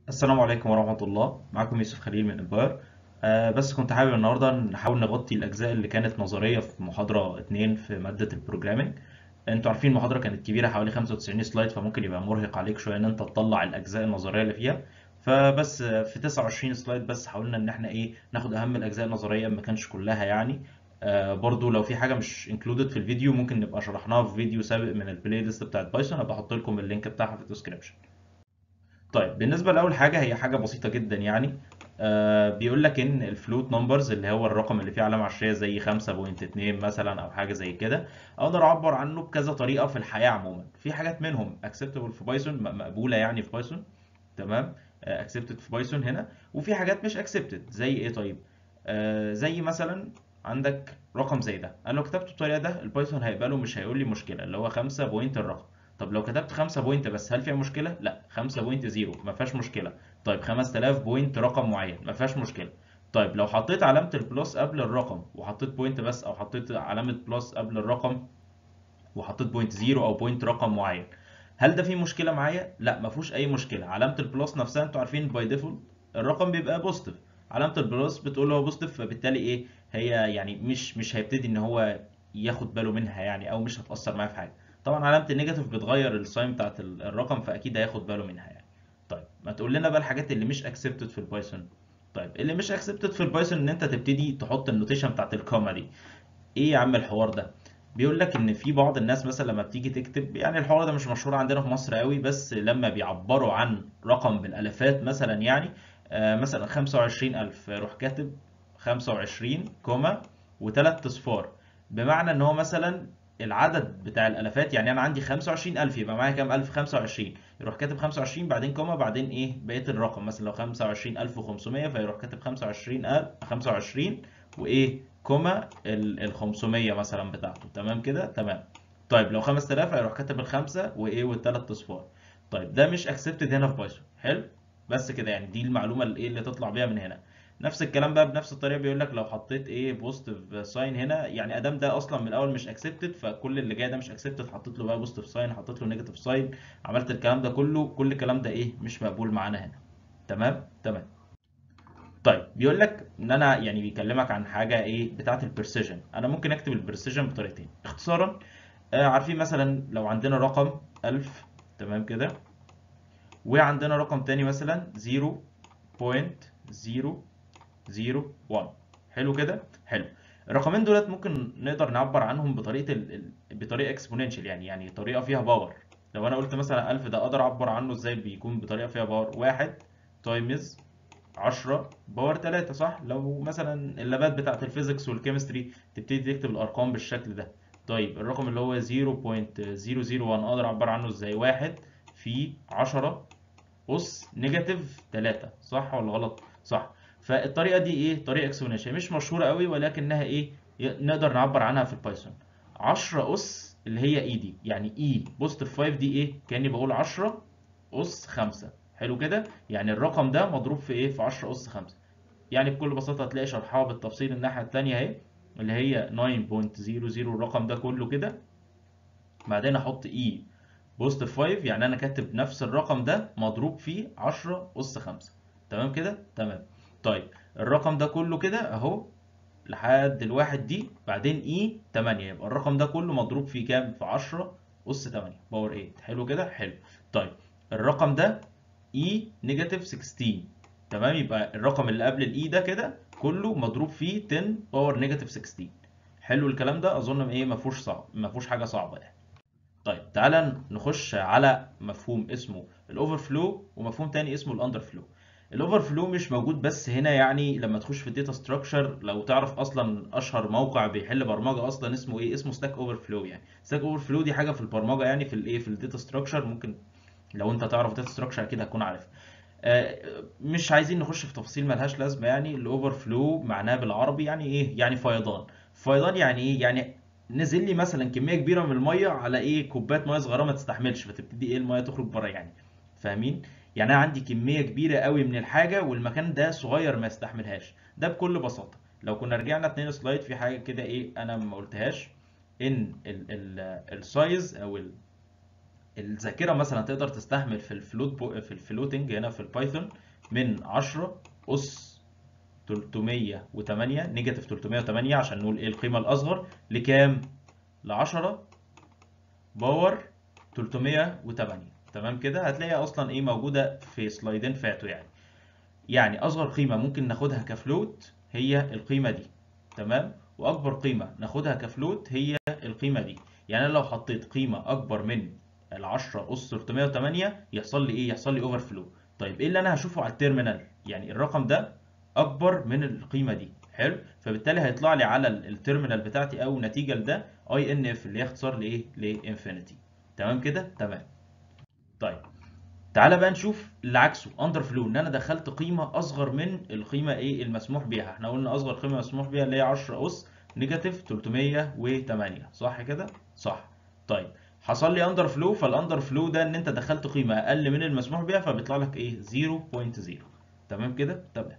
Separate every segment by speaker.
Speaker 1: السلام عليكم ورحمة الله معكم يوسف خليل من امباير آه بس كنت حابب النهاردة نحاول نغطي الأجزاء اللي كانت نظرية في محاضرة اتنين في مادة البروجرامينج انتوا عارفين المحاضرة كانت كبيرة حوالي 95 سلايد فممكن يبقى مرهق عليك شوية ان انت تطلع الأجزاء النظرية اللي فيها فبس آه، في 29 سلايد بس حاولنا ان احنا ايه ناخد أهم الأجزاء النظرية ما كانش كلها يعني آه برضو لو في حاجة مش included في الفيديو ممكن نبقى شرحناها في فيديو سابق من البلاي ليست بتاعت بايثون هبقى احط لكم اللينك بتاعها في الديسكربشن طيب بالنسبة لأول حاجة هي حاجة بسيطة جدا يعني آه بيقول لك إن الفلوت نمبرز اللي هو الرقم اللي فيه علامة عشرية زي 5.2 مثلا أو حاجة زي كده أقدر أعبر عنه بكذا طريقة في الحياة عموما في حاجات منهم acceptable في بايثون م- مقبولة يعني في بايثون تمام آه accepted في بايثون هنا وفي حاجات مش accepted زي إيه طيب آه زي مثلا عندك رقم زي ده انا لو كتبته بالطريقه ده البايثون هيقبله مش هيقول لي مشكله اللي هو 5 بوينت الرقم طب لو كتبت 5 بوينت بس هل فيها مشكله لا 5.0 ما فيهاش مشكله طيب 5000 بوينت رقم معين ما فيهاش مشكله طيب لو حطيت علامه البلس قبل الرقم وحطيت بوينت بس او حطيت علامه بلس قبل الرقم وحطيت بوينت زيرو او بوينت رقم معين هل ده فيه مشكله معايا لا ما فيهوش اي مشكله علامه البلس نفسها انتوا عارفين باي ديفولت الرقم بيبقى بوزيتيف علامه البلس بتقول هو بوزيتيف فبالتالي ايه هي يعني مش مش هيبتدي ان هو ياخد باله منها يعني او مش هتاثر معاه في حاجه طبعا علامه النيجاتيف بتغير الساين بتاعت ال- الرقم فاكيد هياخد باله منها يعني طيب ما تقول لنا بقى الحاجات اللي مش اكسبتد في البايثون طيب اللي مش اكسبتد في البايثون ان انت تبتدي تحط النوتيشن بتاعت الكوما دي ايه يا عم الحوار ده بيقول لك ان في بعض الناس مثلا لما بتيجي تكتب يعني الحوار ده مش مشهور عندنا في مصر قوي بس لما بيعبروا عن رقم بالالافات مثلا يعني آه مثلا 25000 يروح كاتب 25 كوما وثلاث اصفار بمعنى ان هو مثلا العدد بتاع الالافات يعني انا عندي 25000 يبقى معايا كام الف 25 يروح كاتب 25 بعدين كوما بعدين ايه بقيه الرقم مثلا لو 25500 فيروح كاتب 25000 25 وايه كوما ال ال 500 مثلا بتاعته تمام كده تمام طيب لو 5000 هيروح كاتب الخمسه وايه والثلاث اصفار طيب ده مش اكسبتد هنا في بايثون حلو بس كده يعني دي المعلومه اللي ايه اللي تطلع بيها من هنا نفس الكلام بقى بنفس الطريقه بيقول لك لو حطيت ايه بوزيتيف ساين هنا يعني ادام ده اصلا من الاول مش اكسبتد فكل اللي جاي ده مش اكسبتد حطيت له بقى بوزيتيف ساين حطيت له نيجاتيف ساين عملت الكلام ده كله كل الكلام ده ايه مش مقبول معانا هنا تمام تمام طيب بيقول لك ان انا يعني بيكلمك عن حاجه ايه بتاعه البرسيجن انا ممكن اكتب البرسيجن بطريقتين اختصارا آه عارفين مثلا لو عندنا رقم 1000 تمام كده وعندنا رقم تاني مثلا 0.001 حلو كده حلو الرقمين دولت ممكن نقدر نعبر عنهم بطريقه ال... ال- بطريقه اكسبوننشال يعني يعني طريقه فيها باور لو انا قلت مثلا 1000 ده اقدر اعبر عنه ازاي بيكون بطريقه فيها باور 1 تايمز 10 باور 3 صح لو مثلا اللابات بتاعت الفيزيكس والكيمستري تبتدي تكتب الارقام بالشكل ده طيب الرقم اللي هو 0.001 اقدر اعبر عنه ازاي 1 في 10 أس نيجاتيف 3 صح ولا غلط؟ صح فالطريقة دي إيه؟ طريقة اكسبوننشال مش مشهورة قوي ولكنها إيه؟ ي- نقدر نعبر عنها في البايثون 10 أس اللي هي إي دي يعني إي بوزيتيف 5 دي إيه؟ كأني بقول 10 أس 5 حلو كده؟ يعني الرقم ده مضروب في إيه؟ في 10 أس 5 يعني بكل بساطة هتلاقي شرحها بالتفصيل الناحية التانية أهي اللي هي 9.00 الرقم ده كله كده بعدين احط اي بوزيتيف 5 يعني انا كاتب نفس الرقم ده مضروب فيه 10 اس 5 تمام كده تمام طيب الرقم ده كله كده اهو لحد الواحد دي بعدين اي 8 يبقى الرقم ده كله مضروب فيه كام في 10 اس 8 باور 8 حلو كده حلو طيب الرقم ده اي نيجاتيف 16 تمام يبقى الرقم اللي قبل الاي ده كده كله مضروب فيه 10 باور نيجاتيف 16 حلو الكلام ده اظن ايه ما فيهوش صعب ما فيهوش حاجه صعبه يعني طيب تعالى نخش على مفهوم اسمه الاوفر فلو ومفهوم تاني اسمه الاندر فلو الاوفر فلو مش موجود بس هنا يعني لما تخش في الداتا ستراكشر لو تعرف اصلا اشهر موقع بيحل برمجه اصلا اسمه ايه اسمه ستاك اوفر فلو يعني ستاك اوفر فلو دي حاجه في البرمجه يعني في الايه في الداتا ستراكشر ممكن لو انت تعرف داتا ستراكشر اكيد هتكون عارف آه، مش عايزين نخش في تفاصيل ملهاش لازمه يعني الاوفر فلو معناه بالعربي يعني ايه يعني فيضان فيضان يعني ايه يعني نزل لي مثلا كميه كبيره من الميه على ايه كوبايه ميه صغيره ما تستحملش فتبتدي ايه الميه تخرج بره يعني فاهمين يعني انا عندي كميه كبيره قوي من الحاجه والمكان ده صغير ما يستحملهاش ده بكل بساطه لو كنا رجعنا اتنين سلايد في حاجه كده ايه انا ما قلتهاش ان السايز او ال الذاكره مثلا تقدر تستحمل في الفلوت بو في الفلوتنج هنا في البايثون من 10 اس 308 نيجاتيف 308 عشان نقول ايه القيمه الاصغر لكام ل 10 باور 308 تمام كده هتلاقيها اصلا ايه موجوده في سلايدين فاتوا يعني يعني اصغر قيمه ممكن ناخدها كفلوت هي القيمه دي تمام واكبر قيمه ناخدها كفلوت هي القيمه دي يعني انا لو حطيت قيمه اكبر من ال 10 اس 308 يحصل لي ايه يحصل لي اوفر فلو طيب ايه اللي انا هشوفه على التيرمينال يعني الرقم ده اكبر من القيمه دي حلو فبالتالي هيطلع لي على التيرمينال بتاعتي او نتيجه لده اي ان اف اللي هي اختصار لايه لانفينيتي تمام كده تمام طيب تعالى بقى نشوف اللي عكسه اندر فلو ان انا دخلت قيمه اصغر من القيمه ايه المسموح بيها احنا قلنا اصغر قيمه مسموح بيها اللي هي 10 اس نيجاتيف 308 صح كده صح طيب حصل لي اندر فلو فالاندر فلو ده ان انت دخلت قيمه اقل من المسموح بيها فبيطلع لك ايه 0.0 تمام كده تمام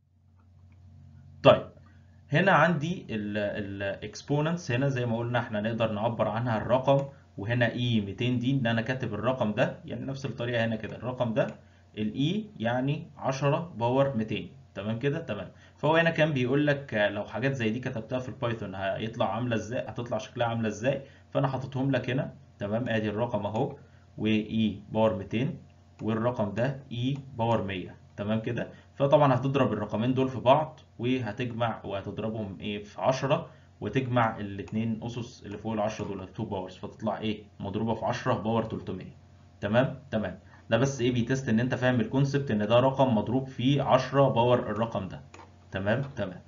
Speaker 1: طيب هنا عندي الاكسبوننتس هنا زي ما قلنا احنا نقدر نعبر عنها الرقم وهنا اي 200 دي ان انا كاتب الرقم ده يعني نفس الطريقه هنا كده الرقم ده الاي يعني 10 باور 200 تمام كده تمام فهو هنا كان بيقول لك لو حاجات زي دي كتبتها في البايثون هيطلع عامله ازاي هتطلع شكلها عامله ازاي فانا حاططهم لك هنا تمام ادي الرقم اهو واي باور 200 والرقم ده اي باور 100 تمام كده فطبعا هتضرب الرقمين دول في بعض وهتجمع وهتضربهم ايه في 10 وتجمع الاثنين اسس اللي فوق ال 10 دول 2 باورز فتطلع ايه مضروبه في 10 باور 300 تمام تمام ده بس ايه بيتست ان انت فاهم الكونسبت ان ده رقم مضروب فيه 10 باور الرقم ده تمام تمام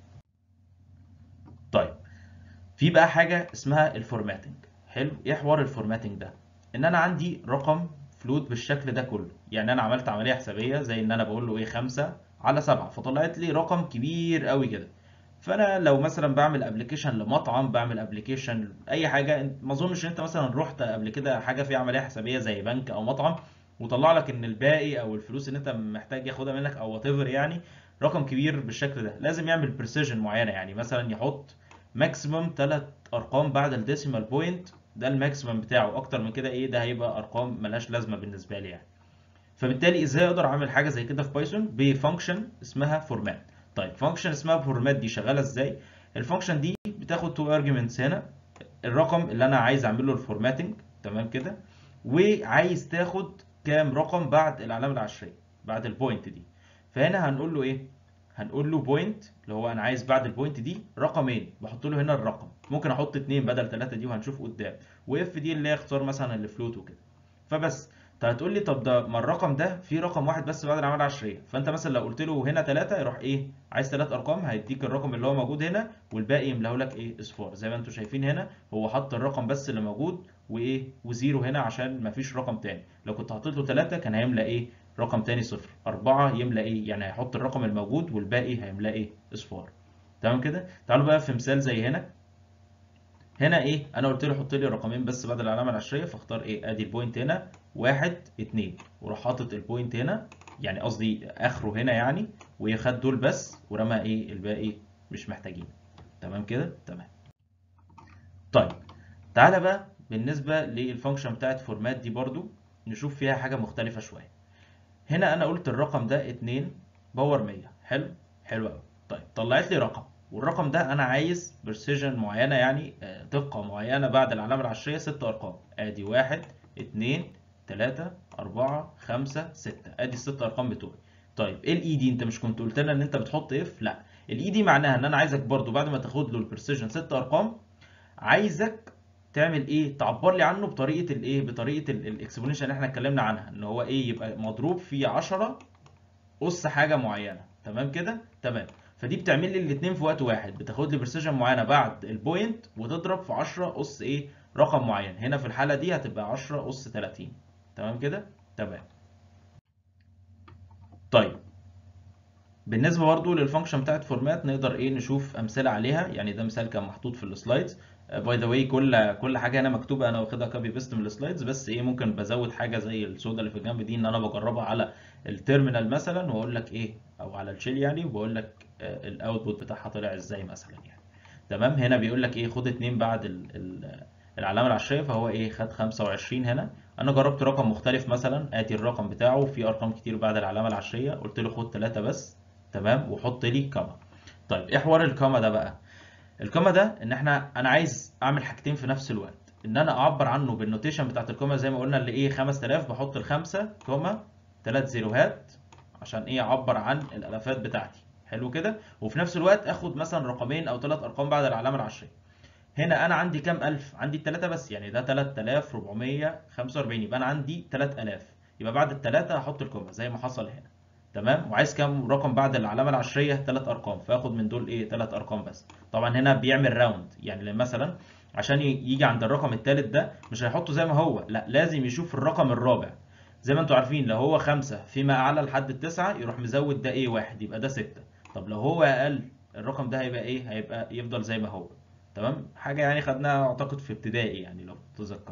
Speaker 1: طيب في بقى حاجه اسمها الفورماتنج حلو ايه حوار الفورماتنج ده ان انا عندي رقم فلوت بالشكل ده كله يعني انا عملت عمليه حسابيه زي ان انا بقول له ايه 5 على 7 فطلعت لي رقم كبير قوي كده فانا لو مثلا بعمل ابلكيشن لمطعم بعمل ابلكيشن اي حاجه ما اظنش ان انت مثلا رحت قبل كده حاجه فيها عمليه حسابيه زي بنك او مطعم وطلع لك ان الباقي او الفلوس اللي انت محتاج ياخدها منك او وات يعني رقم كبير بالشكل ده لازم يعمل بريسيجن معينه يعني مثلا يحط ماكسيمم 3 ارقام بعد الديسيمال بوينت ده الماكسيمم بتاعه اكتر من كده ايه ده هيبقى ارقام ملهاش لازمه بالنسبه لي يعني فبالتالي ازاي اقدر اعمل حاجه زي كده في بايثون بفانكشن اسمها فورمات طيب فانكشن اسمها فورمات دي شغاله ازاي الفانكشن دي بتاخد تو ارجيومنتس هنا الرقم اللي انا عايز اعمل له الفورماتنج تمام كده وعايز تاخد كام رقم بعد العلامه العشريه بعد البوينت دي فهنا هنقول له ايه هنقول له بوينت اللي هو انا عايز بعد البوينت دي رقمين بحط له هنا الرقم ممكن احط اتنين بدل تلاته دي وهنشوف قدام واف دي اللي هي اختار مثلا الفلوت وكده فبس انت هتقول لي طب ده ما الرقم ده فيه رقم واحد بس بعد العمليه العشريه فانت مثلا لو قلت له هنا ثلاثه يروح ايه عايز ثلاث ارقام هيديك الرقم اللي هو موجود هنا والباقي يملاه لك ايه اصفار زي ما انتم شايفين هنا هو حط الرقم بس اللي موجود وايه وزيرو هنا عشان ما فيش رقم تاني لو كنت حطيت له ثلاثه كان هيملى ايه رقم تاني صفر أربعة يملى ايه يعني هيحط الرقم الموجود والباقي هيملاه ايه اصفار تمام كده تعالوا بقى في مثال زي هنا هنا ايه انا قلت له حط لي رقمين بس بدل العلامه العشريه فاختار ايه ادي البوينت هنا واحد اتنين وراح حاطط البوينت هنا يعني قصدي اخره هنا يعني وخد دول بس ورمى ايه الباقي مش محتاجين تمام كده تمام طيب تعالى بقى بالنسبه للفانكشن بتاعت فورمات دي برضو نشوف فيها حاجه مختلفه شويه هنا انا قلت الرقم ده 2 باور 100 حلو حلو قوي طيب طلعت لي رقم والرقم ده انا عايز برسيجن معينه يعني دقه معينه بعد العلامه العشريه ست ارقام ادي واحد اتنين تلاته اربعه خمسه سته ادي الست ارقام بتوعي طيب ايه الاي دي انت مش كنت قلت لنا ان انت بتحط اف لا الاي دي معناها ان انا عايزك برضو بعد ما تاخد له البرسيجن ست ارقام عايزك تعمل ايه تعبر لي عنه بطريقه الايه بطريقه الاكسبوننشال اللي احنا اتكلمنا عنها ان هو ايه يبقى مضروب في 10 اس حاجه معينه تمام كده تمام فدي بتعمل لي الاثنين في وقت واحد بتاخد لي برسيجن معينه بعد البوينت وتضرب في 10 اس ايه رقم معين هنا في الحاله دي هتبقى 10 اس 30 تمام كده تمام طيب بالنسبه برضو للفانكشن بتاعت فورمات نقدر ايه نشوف امثله عليها يعني ده مثال كان محطوط في السلايدز باي ذا واي كل كل حاجه هنا مكتوبه انا واخدها كوبي بيست من السلايدز بس ايه ممكن بزود حاجه زي السودا اللي في الجنب دي ان انا بجربها على التيرمينال مثلا واقول لك ايه او على الشيل يعني وبقول لك الاوتبوت بتاعها طلع ازاي مثلا يعني تمام هنا بيقول لك ايه خد اتنين بعد ال ال العلامه العشريه فهو ايه خد 25 هنا انا جربت رقم مختلف مثلا ادي الرقم بتاعه في ارقام كتير بعد العلامه العشريه قلت له خد ثلاثة بس تمام وحط لي كاما طيب ايه حوار الكاما ده بقى الكاما ده ان احنا انا عايز اعمل حاجتين في نفس الوقت ان انا اعبر عنه بالنوتيشن بتاعت الكوما زي ما قلنا اللي ايه 5000 بحط الخمسه كوما ثلاث زيروهات عشان ايه اعبر عن الالافات بتاعتي حلو كده وفي نفس الوقت اخد مثلا رقمين او ثلاث ارقام بعد العلامه العشريه هنا انا عندي كام الف عندي الثلاثه بس يعني ده 3445 يبقى انا عندي 3000 يبقى بعد الثلاثه هحط الكوما زي ما حصل هنا تمام وعايز كام رقم بعد العلامه العشريه ثلاث ارقام فاخد من دول ايه ثلاث ارقام بس طبعا هنا بيعمل راوند يعني مثلا عشان يجي عند الرقم الثالث ده مش هيحطه زي ما هو لا لازم يشوف الرقم الرابع زي ما انتم عارفين لو هو خمسة فيما أعلى لحد التسعة يروح مزود ده ايه واحد يبقى ده ستة طب لو هو أقل الرقم ده هيبقى ايه هيبقى يفضل زي ما هو تمام حاجة يعني خدناها أعتقد في ابتدائي يعني لو تتذكروا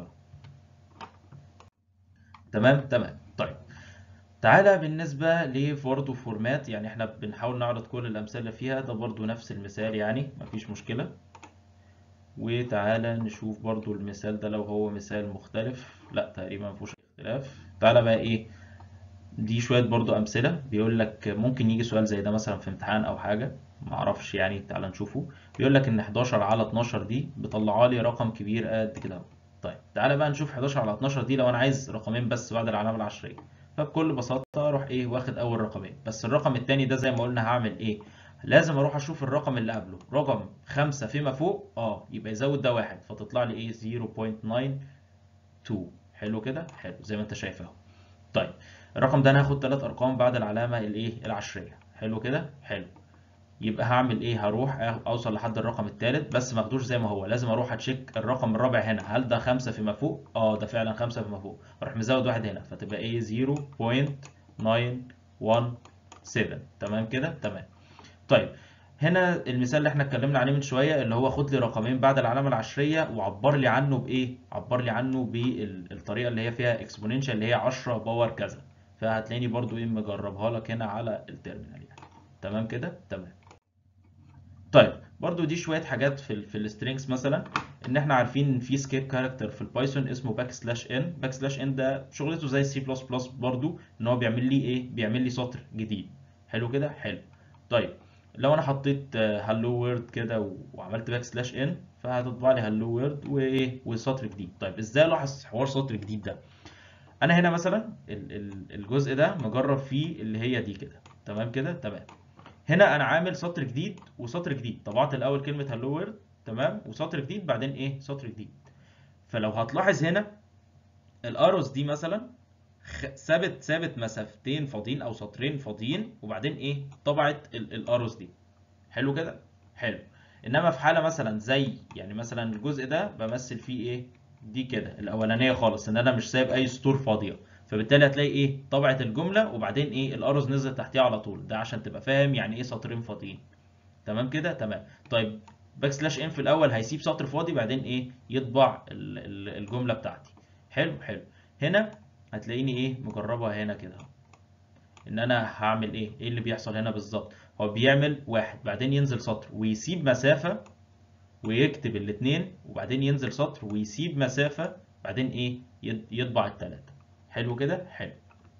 Speaker 1: تمام تمام طيب تعالى بالنسبة لفورد وفورمات يعني احنا بنحاول نعرض كل الأمثلة فيها ده برضو نفس المثال يعني مفيش مشكلة وتعالى نشوف برضو المثال ده لو هو مثال مختلف لا تقريبا مفيهوش اختلاف تعالى بقى ايه دي شوية برضو أمثلة بيقول لك ممكن يجي سؤال زي ده مثلا في امتحان أو حاجة معرفش يعني تعالى نشوفه بيقول لك إن 11 على 12 دي بيطلعها لي رقم كبير قد كده طيب تعالى بقى نشوف 11 على 12 دي لو أنا عايز رقمين بس بعد العلامة العشرية فبكل بساطة أروح إيه واخد أول رقمين بس الرقم التاني ده زي ما قلنا هعمل إيه لازم اروح اشوف الرقم اللي قبله رقم خمسة فيما فوق اه يبقى يزود ده واحد فتطلع لي ايه 0.92 حلو كده حلو زي ما انت شايف اهو طيب الرقم ده انا هاخد ثلاث ارقام بعد العلامه الايه العشريه حلو كده حلو يبقى هعمل ايه هروح اوصل لحد الرقم الثالث بس ما اخدوش زي ما هو لازم اروح اتشيك الرقم الرابع هنا هل ده خمسة فيما فوق اه ده فعلا خمسة فيما فوق اروح مزود واحد هنا فتبقى ايه 0.917 تمام كده تمام طيب هنا المثال اللي احنا اتكلمنا عليه من شويه اللي هو خد لي رقمين بعد العلامه العشريه وعبر لي عنه بايه عبر لي عنه بالطريقه اللي هي فيها اكسبوننشال اللي هي 10 باور كذا فهتلاقيني برضو ايه مجربها لك هنا على التيرمينال يعني تمام كده تمام طيب برضو دي شويه حاجات في ال في السترينجز مثلا ان احنا عارفين ان في سكيب كاركتر في البايثون اسمه باك سلاش ان باك سلاش ان ده شغلته زي السي بلس بلس برضو ان هو بيعمل لي ايه بيعمل لي سطر جديد حلو كده حلو طيب لو انا حطيت هالو وورد كده وعملت باك سلاش ان فهتطبع لي هالو وورد وايه وسطر جديد طيب ازاي الاحظ حوار سطر جديد ده انا هنا مثلا الجزء ده مجرب فيه اللي هي دي كده تمام كده تمام هنا انا عامل سطر جديد وسطر جديد طبعت الاول كلمه هالو وورد تمام وسطر جديد بعدين ايه سطر جديد فلو هتلاحظ هنا الاروز دي مثلا ثابت ثابت مسافتين فاضيين او سطرين فاضيين وبعدين ايه طبعت الاروز دي حلو كده حلو انما في حاله مثلا زي يعني مثلا الجزء ده بمثل فيه ايه دي كده الاولانيه خالص ان انا مش سايب اي سطور فاضيه فبالتالي هتلاقي ايه طبعت الجمله وبعدين ايه الاروز نزل تحتيها على طول ده عشان تبقى فاهم يعني ايه سطرين فاضيين تمام كده تمام طيب باك سلاش ان في الاول هيسيب سطر فاضي بعدين ايه يطبع الجمله بتاعتي حلو حلو هنا هتلاقيني ايه مجربها هنا كده ان انا هعمل ايه ايه اللي بيحصل هنا بالظبط هو بيعمل واحد بعدين ينزل سطر ويسيب مسافة ويكتب الاتنين وبعدين ينزل سطر ويسيب مسافة بعدين ايه يطبع التلاتة حلو كده حلو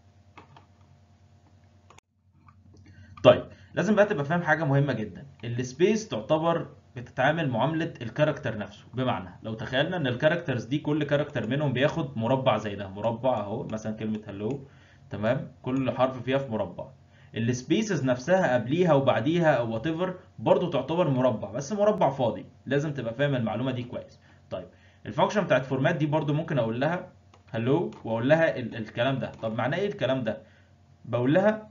Speaker 1: طيب لازم بقى تبقى فاهم حاجة مهمة جدا السبيس تعتبر بتتعامل معاملة الكاركتر نفسه بمعنى لو تخيلنا ان الكاركترز دي كل كاركتر منهم بياخد مربع زي ده مربع اهو مثلا كلمة هلو تمام كل حرف فيها في مربع السبيسز نفسها قبليها وبعديها او وات ايفر برضه تعتبر مربع بس مربع فاضي لازم تبقى فاهم المعلومة دي كويس طيب الفانكشن بتاعت فورمات دي برضه ممكن اقول لها هلو واقول لها ال الكلام ده طب معناه ايه الكلام ده بقول لها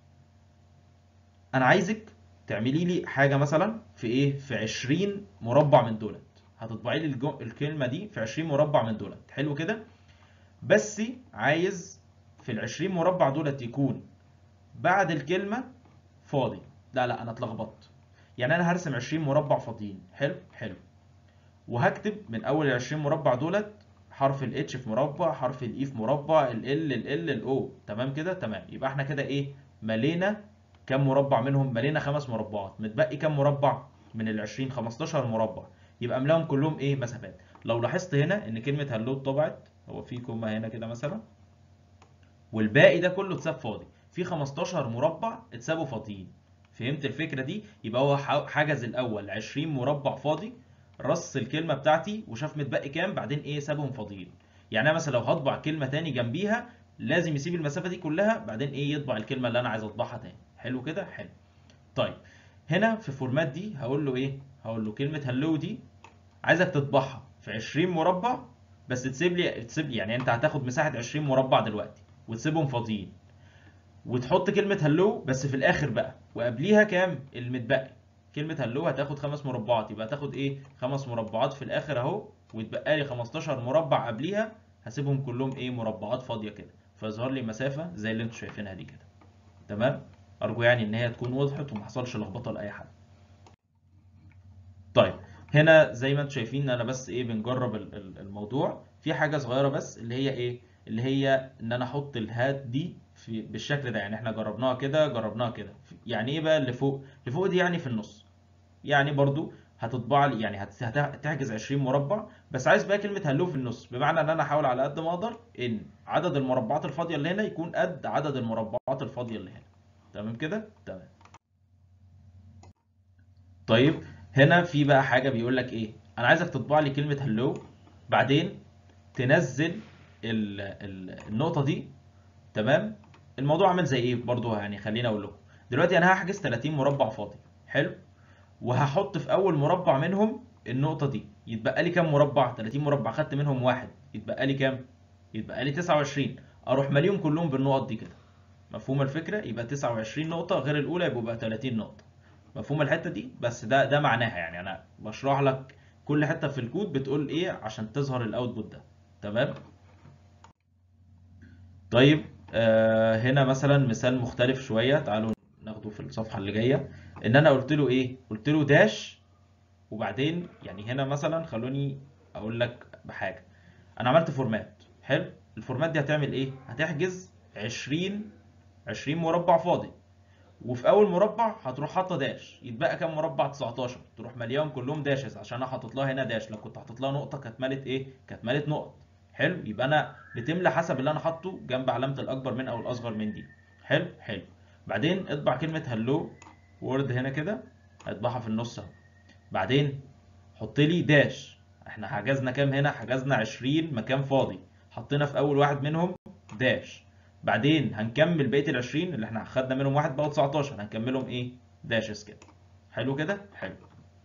Speaker 1: انا عايزك تعملي لي حاجه مثلا في ايه في 20 مربع من دولت هتطبعي لي الجو... الكلمه دي في 20 مربع من دولت حلو كده بس عايز في ال 20 مربع دولت يكون بعد الكلمه فاضي لا لا انا اتلخبطت يعني انا هرسم 20 مربع فاضيين حلو حلو وهكتب من اول ال 20 مربع دولت حرف الاتش في مربع حرف الاي في مربع ال ال ال ال الاو تمام كده تمام يبقى احنا كده ايه ملينا كم مربع منهم ملينا خمس مربعات متبقي كم مربع من ال 20 15 مربع يبقى املاهم كلهم ايه مسافات لو لاحظت هنا ان كلمه هلو اتطبعت هو في كوما هنا كده مثلا والباقي ده كله اتساب فاضي في 15 مربع اتسابوا فاضيين فهمت الفكره دي يبقى هو ح- حجز الاول 20 مربع فاضي رص الكلمه بتاعتي وشاف متبقي كام بعدين ايه سابهم فاضيين يعني انا مثلا لو هطبع كلمه تاني جنبيها لازم يسيب المسافه دي كلها بعدين ايه يطبع الكلمه اللي انا عايز اطبعها تاني حلو كده حلو طيب هنا في فورمات دي هقول له ايه هقول له كلمه هلو دي عايزك تطبعها في 20 مربع بس تسيب لي تسيب لي يعني انت هتاخد مساحه 20 مربع دلوقتي وتسيبهم فاضيين وتحط كلمه هلو بس في الاخر بقى وقبليها كام المتبقي كلمه هلو هتاخد خمس مربعات يبقى هتاخد ايه خمس مربعات في الاخر اهو ويتبقى لي 15 مربع قبليها هسيبهم كلهم ايه مربعات فاضيه كده فيظهر لي مسافه زي اللي انتوا شايفينها دي كده تمام ارجو يعني ان هي تكون وضحت وما حصلش لخبطه لاي حد طيب هنا زي ما انتم شايفين انا بس ايه بنجرب ال- ال- الموضوع في حاجه صغيره بس اللي هي ايه اللي هي ان انا احط الهات دي في بالشكل ده يعني احنا جربناها كده جربناها كده يعني ايه بقى اللي فوق اللي فوق دي يعني في النص يعني برضو هتطبع لي يعني هت- هت- هتحجز 20 مربع بس عايز بقى كلمه هلو في النص بمعنى ان انا احاول على قد ما اقدر ان عدد المربعات الفاضيه اللي هنا يكون قد عدد المربعات الفاضيه اللي هنا تمام كده تمام طيب هنا في بقى حاجه بيقول لك ايه انا عايزك تطبع لي كلمه هلو بعدين تنزل ال ال النقطه دي تمام الموضوع عامل زي ايه برضو يعني خليني اقول لكم دلوقتي انا هحجز 30 مربع فاضي حلو وهحط في اول مربع منهم النقطه دي يتبقى لي كام مربع 30 مربع خدت منهم واحد يتبقى لي كام يتبقى لي 29 اروح ماليهم كلهم بالنقط دي كده مفهوم الفكره يبقى 29 نقطه غير الاولى يبقوا بقى 30 نقطه مفهوم الحته دي بس ده ده معناها يعني انا بشرح لك كل حته في الكود بتقول ايه عشان تظهر الاوتبوت ده تمام طيب آه هنا مثلا مثال مختلف شويه تعالوا ناخده في الصفحه اللي جايه ان انا قلت له ايه قلت له داش وبعدين يعني هنا مثلا خلوني اقول لك بحاجه انا عملت فورمات حلو الفورمات دي هتعمل ايه هتحجز 20 20 مربع فاضي وفي اول مربع هتروح حاطه داش يتبقى كام مربع 19 تروح مليهم كلهم داشز عشان انا حاطط لها هنا داش لو كنت حاطط لها نقطه كانت مالت ايه كانت مالت نقط حلو يبقى انا بتملى حسب اللي انا حاطه جنب علامه الاكبر من او الاصغر من دي حلو حلو بعدين اطبع كلمه هلو وورد هنا كده هطبعها في النص اهو بعدين حط لي داش احنا حجزنا كام هنا حجزنا 20 مكان فاضي حطينا في اول واحد منهم داش بعدين هنكمل بقيه ال 20 اللي احنا خدنا منهم واحد بقوا 19 هنكملهم ايه داشز كده حلو كده حلو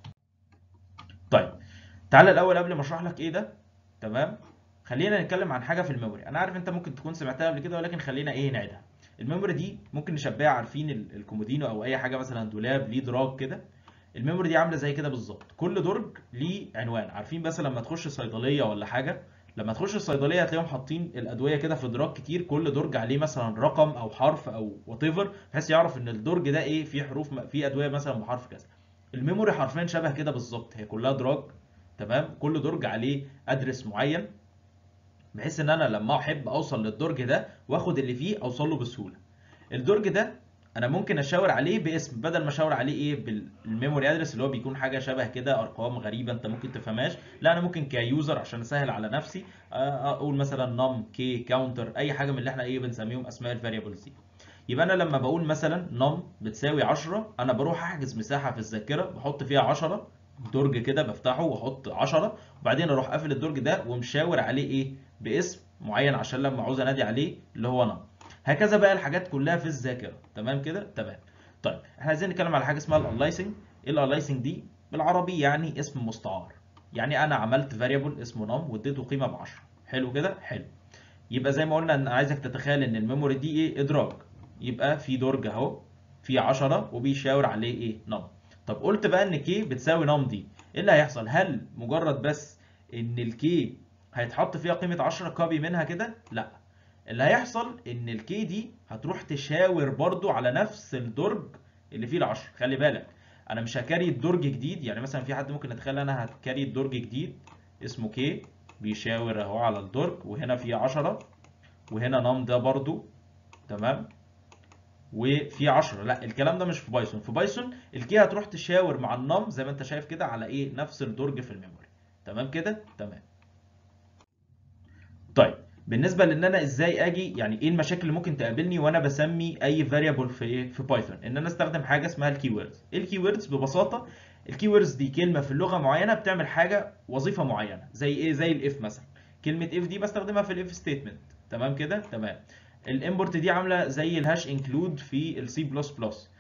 Speaker 1: طيب تعالى الاول قبل ما اشرح لك ايه ده تمام خلينا نتكلم عن حاجه في الميموري انا عارف انت ممكن تكون سمعتها قبل كده ولكن خلينا ايه نعيدها الميموري دي ممكن نشبهها عارفين ال- الكومودينو او اي حاجه مثلا دولاب ليه دراج كده الميموري دي عامله زي كده بالظبط كل درج ليه عنوان عارفين بس لما تخش صيدليه ولا حاجه لما تخش الصيدليه هتلاقيهم حاطين الادويه كده في دراج كتير كل درج عليه مثلا رقم او حرف او وات ايفر بحيث يعرف ان الدرج ده ايه فيه حروف فيه ادويه مثلا بحرف كذا الميموري حرفيا شبه كده بالظبط هي كلها دراج تمام كل درج عليه ادرس معين بحيث ان انا لما احب اوصل للدرج ده واخد اللي فيه اوصل له بسهوله الدرج ده انا ممكن اشاور عليه باسم بدل ما اشاور عليه ايه بالميموري ادرس اللي هو بيكون حاجه شبه كده ارقام غريبه انت ممكن تفهمهاش لا انا ممكن كيوزر عشان اسهل على نفسي آه، اقول مثلا نم كي كاونتر اي حاجه من اللي احنا ايه بنسميهم اسماء الفاريبلز دي يبقى انا لما بقول مثلا نم بتساوي 10 انا بروح احجز مساحه في الذاكره بحط فيها 10 درج كده بفتحه واحط 10 وبعدين اروح قافل الدرج ده ومشاور عليه ايه باسم معين عشان لما عاوز انادي عليه اللي هو نم هكذا بقى الحاجات كلها في الذاكره تمام كده تمام طيب احنا عايزين نتكلم على حاجه اسمها الالايسنج ايه الالايسنج دي بالعربي يعني اسم مستعار يعني انا عملت فاريبل اسمه نم واديته قيمه ب 10 حلو كده حلو يبقى زي ما قلنا ان عايزك تتخيل ان الميموري دي ايه ادراج يبقى في درج اهو في 10 وبيشاور عليه ايه نم طب قلت بقى ان كي بتساوي نم دي ايه اللي هيحصل هل مجرد بس ان الكي هيتحط فيها قيمه 10 كوبي منها كده لا اللي هيحصل ان الكي دي هتروح تشاور برضو على نفس الدرج اللي فيه العشر خلي بالك انا مش هكاري الدرج جديد يعني مثلا في حد ممكن يتخيل انا هكاري الدرج جديد اسمه كي بيشاور اهو على الدرج وهنا في 10 وهنا نم ده برضو تمام وفي 10 لا الكلام ده مش في بايثون في بايثون الكي هتروح تشاور مع النم زي ما انت شايف كده على ايه نفس الدرج في الميموري تمام كده تمام طيب بالنسبه لان انا ازاي اجي يعني ايه المشاكل اللي ممكن تقابلني وانا بسمي اي فاريبل في ايه في بايثون ان انا استخدم حاجه اسمها الكي ووردز ايه الكي ووردز ببساطه الكي ووردز دي كلمه في اللغه معينه بتعمل حاجه وظيفه معينه زي ايه زي الاف مثلا كلمه اف دي بستخدمها في الاف ستيتمنت تمام كده تمام الامبورت دي عامله زي الهاش انكلود في السي بلس بلس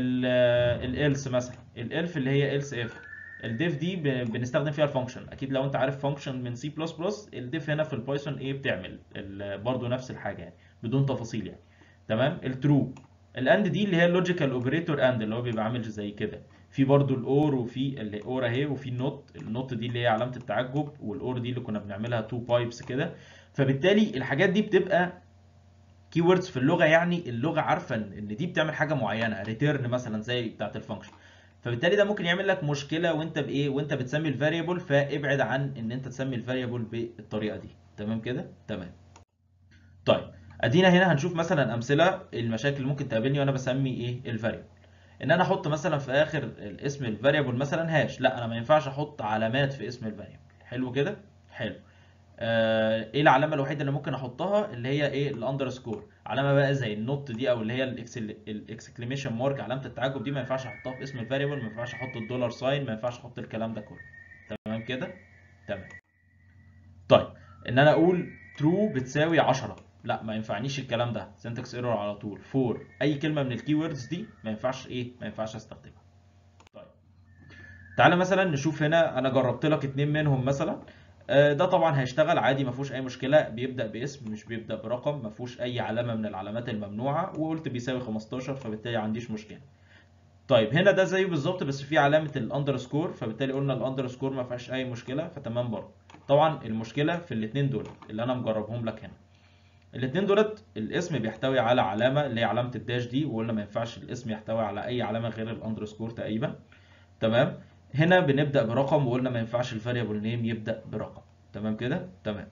Speaker 1: الالس مثلا الالف اللي هي الس اف الديف دي ب- بنستخدم فيها الفانكشن اكيد لو انت عارف فانكشن من سي بلس بلس الديف هنا في البايثون ايه بتعمل ال- برضو نفس الحاجه يعني بدون تفاصيل يعني تمام الترو الاند دي اللي هي اللوجيكال اوبريتور اند اللي هو بيبقى عامل زي كده في برضو الاور وفي اللي اور اهي وفي النوت النوت دي اللي هي علامه التعجب والاور دي اللي كنا بنعملها تو بايبس كده فبالتالي الحاجات دي بتبقى كي ووردز في اللغه يعني اللغه عارفه ان إن دي بتعمل حاجه معينه ريتيرن مثلا زي بتاعه الفانكشن فبالتالي ده ممكن يعمل لك مشكله وانت بايه وانت بتسمي الفاريبل فابعد عن ان انت تسمي الفاريبل بالطريقه دي تمام كده تمام طيب ادينا هنا هنشوف مثلا امثله المشاكل اللي ممكن تقابلني وانا بسمي ايه الفاريبل ان انا احط مثلا في اخر الاسم الفاريبل مثلا هاش لا انا ما ينفعش احط علامات في اسم الفاريبل حلو كده حلو آه، ايه العلامه الوحيده اللي ممكن احطها اللي هي ايه الاندرسكور علامه بقى زي النوت دي او اللي هي الاكسكليميشن مارك علامه التعجب دي ما ينفعش احطها في اسم الفاريبل ما ينفعش احط الدولار ساين ما ينفعش احط الكلام ده كله تمام كده تمام طيب ان انا اقول true بتساوي 10 لا ما ينفعنيش الكلام ده syntax error على طول for اي كلمه من الكي ووردز دي ما ينفعش ايه ما ينفعش استخدمها طيب تعالى مثلا نشوف هنا انا جربت لك اتنين منهم مثلا آه، ده طبعا هيشتغل عادي ما فيهوش اي مشكله بيبدا باسم مش بيبدا برقم ما فيهوش اي علامه من العلامات الممنوعه وقلت بيساوي 15 فبالتالي ما عنديش مشكله طيب هنا ده زيه بالظبط بس فيه علامه الاندرسكور فبالتالي قلنا الاندرسكور ما فيهاش اي مشكله فتمام برضه طبعا المشكله في الاثنين دول اللي انا مجربهم لك هنا الاثنين دولت الاسم بيحتوي على علامه اللي هي علامه الداش دي وقلنا ما ينفعش الاسم يحتوي على اي علامه غير الاندرسكور تقريبا تمام هنا بنبدا برقم وقلنا ما ينفعش الفاريبل نيم يبدا برقم تمام كده تمام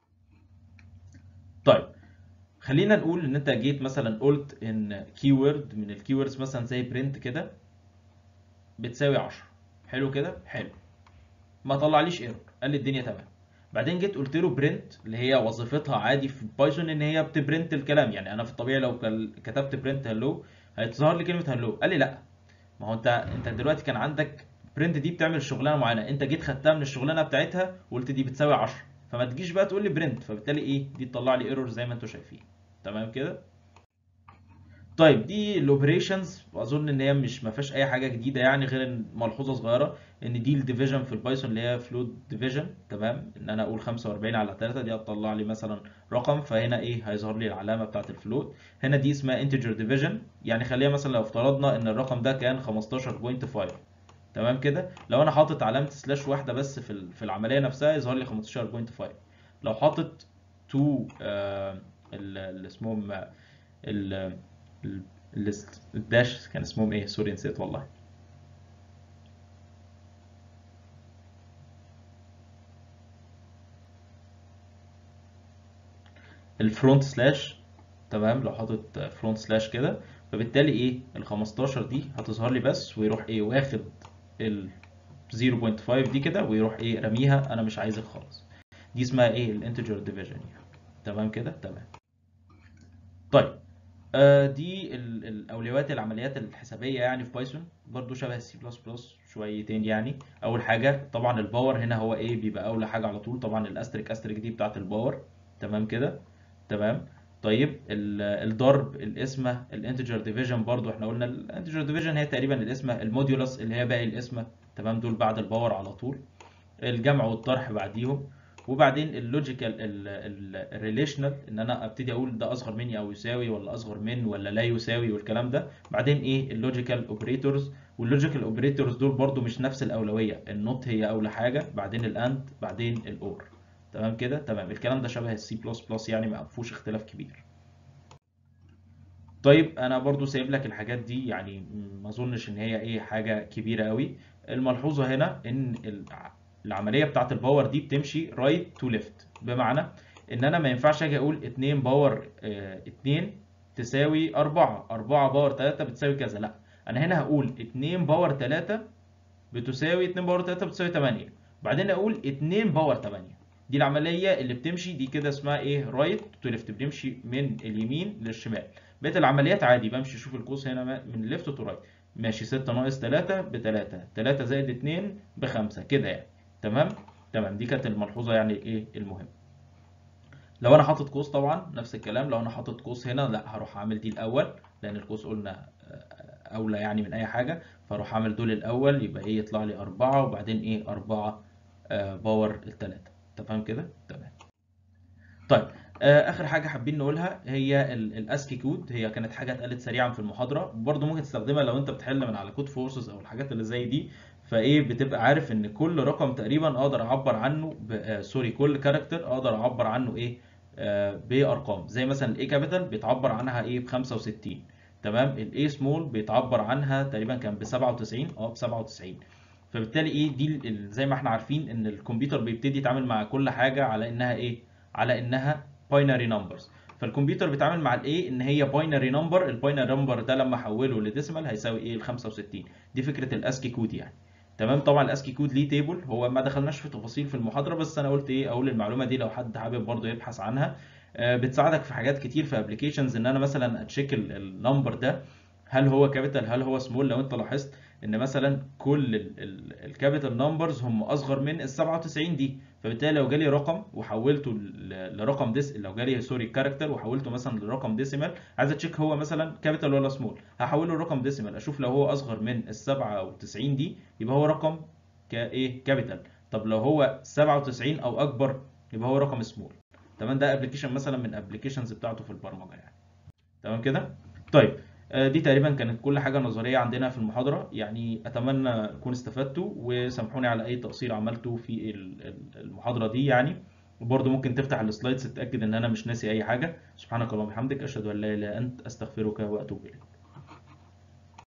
Speaker 1: طيب خلينا نقول ان انت جيت مثلا قلت ان كيورد من الكيوردز مثلا زي برنت كده بتساوي 10 حلو كده حلو ما طلعليش ايرور قال لي الدنيا تمام بعدين جيت قلت له برنت اللي هي وظيفتها عادي في بايثون ان هي بتبرنت الكلام يعني انا في الطبيعي لو كل- كتبت برنت هلو هيظهر لي كلمه هلو قال لي لا ما هو انت انت دلوقتي كان عندك برنت دي بتعمل شغلانه معينه انت جيت خدتها من الشغلانه بتاعتها وقلت دي بتساوي 10 فما تجيش بقى تقول لي برنت فبالتالي ايه دي تطلع لي ايرور زي ما انتم شايفين تمام كده طيب دي الاوبريشنز واظن ان هي مش ما فيهاش اي حاجه جديده يعني غير إن ملحوظه صغيره ان دي الديفيجن في البايثون اللي هي فلوت ديفيجن تمام ان انا اقول 45 على 3 دي هتطلع لي مثلا رقم فهنا ايه هيظهر لي العلامه بتاعه الفلوت هنا دي اسمها انتجر ديفيجن يعني خليها مثلا لو افترضنا ان الرقم ده كان 15.5 تمام كده لو انا حاطط علامه سلاش واحده بس في ال- في العمليه نفسها يظهر لي 15.5 لو حاطط تو آه ال- اللي اسمهم آه، ال ال- ال- الداش كان اسمهم ايه سوري نسيت والله الفرونت سلاش تمام لو حاطط فرونت سلاش كده فبالتالي ايه ال 15 دي هتظهر لي بس ويروح ايه واخد ال 0.5 دي كده ويروح ايه رميها انا مش عايزك خالص دي اسمها ايه الانتجر ديفيجن يعني تمام كده تمام طيب آه دي ال- الاولويات العمليات الحسابيه يعني في بايثون برضو شبه السي بلس بلس شويتين يعني اول حاجه طبعا الباور هنا هو ايه بيبقى اولى حاجه على طول طبعا الاستريك استريك دي بتاعت الباور تمام كده تمام طيب ال- الضرب القسمه الانتجر ديفيجن برضو احنا قلنا الانتجر ديفيجن هي تقريبا القسمه الموديولس اللي هي باقي القسمه تمام دول بعد الباور على طول الجمع والطرح بعديهم وبعدين اللوجيكال الريليشنال ان انا ابتدي اقول ده اصغر مني او يساوي ولا اصغر من ولا لا يساوي والكلام ده بعدين ايه اللوجيكال اوبريتورز واللوجيكال اوبريتورز دول برضو مش نفس الاولويه النوت هي اولى حاجه بعدين الاند بعدين الاور تمام كده تمام الكلام ده شبه السي بلس بلس يعني ما فيهوش اختلاف كبير طيب انا برضو سايب لك الحاجات دي يعني ما اظنش ان هي ايه حاجه كبيره قوي الملحوظه هنا ان الع- العمليه بتاعت الباور دي بتمشي رايت تو ليفت بمعنى ان انا ما ينفعش اجي اقول 2 باور 2 تساوي 4 4 باور 3 بتساوي كذا لا انا هنا هقول 2 باور 3 بتساوي 2 باور 3 بتساوي 8 بعدين اقول 2 باور 8 دي العمليه اللي بتمشي دي كده اسمها ايه رايت تو ليفت بنمشي من اليمين للشمال بقيه العمليات عادي بمشي اشوف القوس هنا من ليفت تو رايت ماشي 6 ناقص 3 ب 3 3 زائد 2 ب 5 كده يعني تمام تمام دي كانت الملحوظه يعني ايه المهم لو انا حاطط قوس طبعا نفس الكلام لو انا حاطط قوس هنا لا هروح اعمل دي الاول لان القوس قلنا اولى يعني من اي حاجه فاروح اعمل دول الاول يبقى ايه يطلع لي 4 وبعدين ايه 4 آه باور الثلاثه تمام كده تمام طيب آه اخر حاجه حابين نقولها هي الاسكي كود هي كانت حاجه اتقالت سريعا في المحاضره برضو ممكن تستخدمها لو انت بتحل من على كود فورسز او الحاجات اللي زي دي فايه بتبقى عارف ان كل رقم تقريبا اقدر اعبر عنه آه سوري كل كاركتر اقدر اعبر عنه ايه آه بارقام زي مثلا الاي كابيتال بيتعبر عنها ايه ب 65 تمام الاي سمول بيتعبر عنها تقريبا كان ب 97 اه ب 97 فبالتالي ايه دي زي ما احنا عارفين ان الكمبيوتر بيبتدي يتعامل مع كل حاجه على انها ايه على انها باينري نمبرز فالكمبيوتر بيتعامل مع الايه ان هي باينري نمبر الباينري نمبر ده لما احوله لديسيمال هيساوي ايه ال 65 دي فكره الاسكي كود يعني تمام طبعا الاسكي كود ليه تيبل هو ما دخلناش في تفاصيل في المحاضره بس انا قلت ايه اقول المعلومه دي لو حد حابب برضه يبحث عنها بتساعدك في حاجات كتير في ابلكيشنز ان انا مثلا اتشيك النمبر ده هل هو كابيتال هل هو سمول لو انت لاحظت ان مثلا كل الكابيتال نمبرز هم اصغر من ال 97 دي فبالتالي لو جالي رقم وحولته لرقم ديس لو جالي سوري كاركتر وحولته مثلا لرقم ديسيمال عايز اتشيك هو مثلا كابيتال ولا سمول هحوله لرقم ديسيمال اشوف لو هو اصغر من ال 97 دي يبقى هو رقم كايه كابيتال طب لو هو 97 او اكبر يبقى هو رقم سمول تمام ده ابلكيشن مثلا من ابلكيشنز بتاعته في البرمجه يعني تمام كده طيب دي تقريبا كانت كل حاجه نظريه عندنا في المحاضره يعني اتمنى اكون استفدتوا وسامحوني على اي تقصير عملته في المحاضره دي يعني وبرضه ممكن تفتح السلايدز تتاكد ان انا مش ناسي اي حاجه سبحانك اللهم وبحمدك اشهد ان لا اله الا انت استغفرك واتوب اليك